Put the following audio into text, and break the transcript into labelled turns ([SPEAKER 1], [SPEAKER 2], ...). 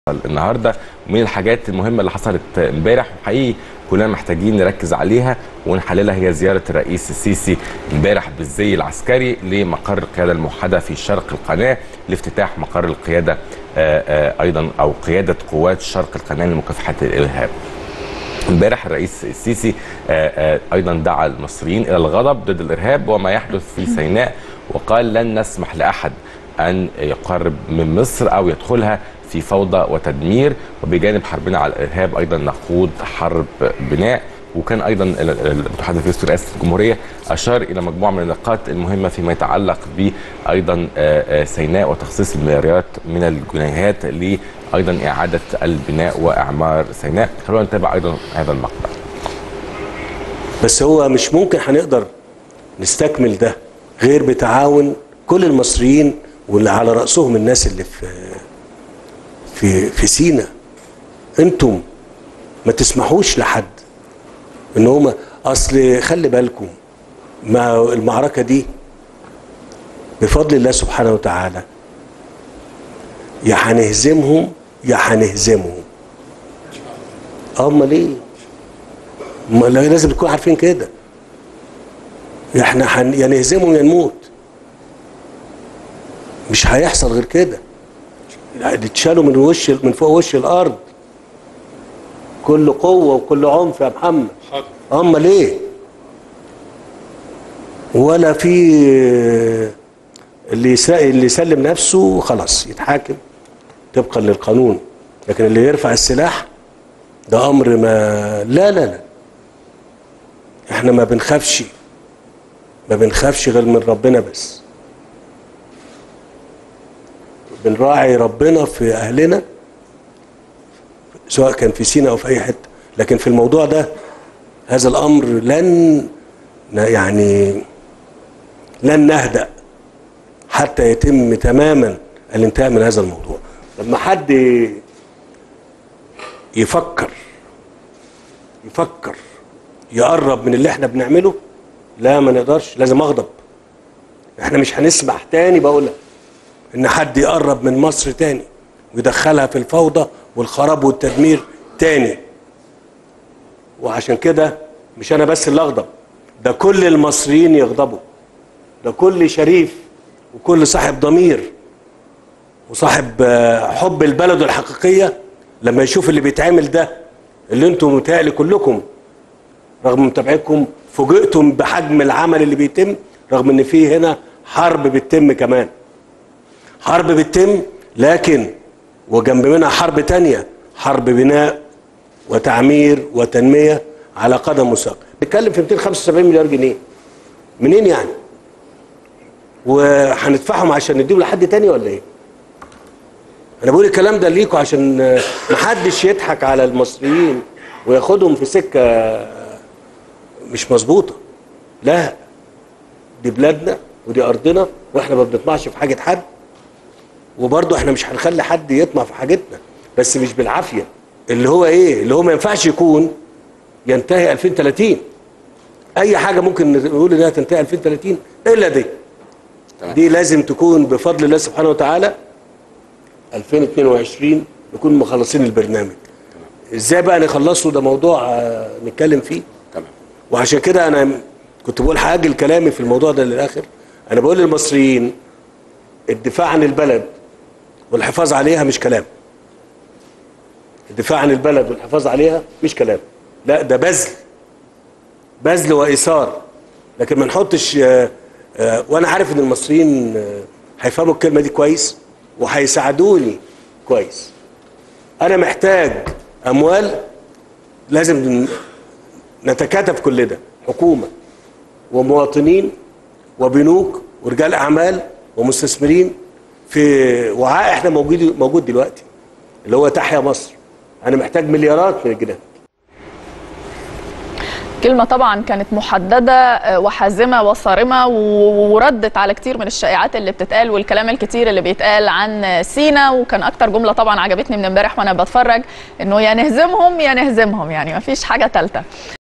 [SPEAKER 1] النهارده ومن الحاجات المهمه اللي حصلت امبارح وحقيقي كلنا محتاجين نركز عليها ونحللها هي زياره الرئيس السيسي امبارح بالزي العسكري لمقر القياده الموحده في شرق القناه لافتتاح مقر القياده آآ آآ ايضا او قياده قوات شرق القناه لمكافحه الارهاب. امبارح الرئيس السيسي آآ ايضا دعا المصريين الى الغضب ضد الارهاب وما يحدث في سيناء وقال لن نسمح لاحد ان يقرب من مصر او يدخلها في فوضى وتدمير وبجانب حربنا على الارهاب ايضا نقود حرب بناء وكان ايضا المتحدث رئيس رئاسه الجمهوريه اشار الى مجموعه من النقاط المهمه فيما يتعلق بايضا سيناء وتخصيص المليارات من الجنيهات لايضا اعاده البناء واعمار سيناء خلونا نتابع ايضا هذا المقطع
[SPEAKER 2] بس هو مش ممكن هنقدر نستكمل ده غير بتعاون كل المصريين واللي على راسهم الناس اللي في في في سينا انتم ما تسمحوش لحد ان هم اصل خلي بالكم ما المعركه دي بفضل الله سبحانه وتعالى يا هنهزمهم يا هنهزمهم امال ايه ما لازم تكونوا عارفين كده يا احنا حن... يا نهزمهم يا نموت مش هيحصل غير كده اتشالوا من وش من فوق وش الارض كل قوه وكل عنف يا محمد امال ايه ولا في اللي اللي يسلم نفسه خلاص يتحاكم طبقا للقانون لكن اللي يرفع السلاح ده امر ما لا لا لا احنا ما بنخافش ما بنخافش غير من ربنا بس بنراعي ربنا في اهلنا سواء كان في سينا او في اي حته لكن في الموضوع ده هذا الامر لن يعني لن نهدأ حتى يتم تماما الانتهاء من هذا الموضوع لما حد يفكر يفكر يقرب من اللي احنا بنعمله لا ما نقدرش لازم اغضب احنا مش هنسمح تاني بقولها ان حد يقرب من مصر تاني ويدخلها في الفوضى والخراب والتدمير تاني وعشان كده مش انا بس اللي اغضب ده كل المصريين يغضبوا ده كل شريف وكل صاحب ضمير وصاحب حب البلد الحقيقيه لما يشوف اللي بيتعمل ده اللي انتم متهيألي كلكم رغم متابعتكم فوجئتم بحجم العمل اللي بيتم رغم ان في هنا حرب بتتم كمان حرب بتتم لكن وجنب منها حرب تانية حرب بناء وتعمير وتنمية على قدم وساق بنتكلم في 275 مليار جنيه منين يعني وهندفعهم عشان نديهم لحد تاني ولا ايه انا بقول الكلام ده ليكوا عشان محدش يضحك على المصريين وياخدهم في سكة مش مظبوطة لا دي بلادنا ودي ارضنا واحنا ما بنطمعش في حاجة حد وبرضه احنا مش هنخلي حد يطمع في حاجتنا بس مش بالعافيه اللي هو ايه اللي هو ما ينفعش يكون ينتهي 2030 اي حاجه ممكن نقول انها تنتهي 2030 الا دي دي لازم تكون بفضل الله سبحانه وتعالى 2022 نكون مخلصين البرنامج ازاي بقى نخلصه ده موضوع آه نتكلم فيه
[SPEAKER 3] تمام
[SPEAKER 2] وعشان كده انا كنت بقول هاجل كلامي في الموضوع ده للاخر انا بقول للمصريين الدفاع عن البلد والحفاظ عليها مش كلام الدفاع عن البلد والحفاظ عليها مش كلام لا ده بذل بذل وايثار لكن ما نحطش آآ آآ وانا عارف ان المصريين هيفهموا الكلمه دي كويس وهيساعدوني كويس انا محتاج اموال لازم نتكاتف كل ده حكومه ومواطنين وبنوك ورجال اعمال ومستثمرين في وعاء احنا موجود موجود دلوقتي اللي هو تحيا مصر انا محتاج مليارات من الجنيه
[SPEAKER 4] كلمة طبعا كانت محددة وحازمة وصارمة وردت على كتير من الشائعات اللي بتتقال والكلام الكتير اللي بيتقال عن سينا وكان أكتر جملة طبعا عجبتني من امبارح وأنا بتفرج إنه يا نهزمهم يا نهزمهم يعني مفيش حاجة تالتة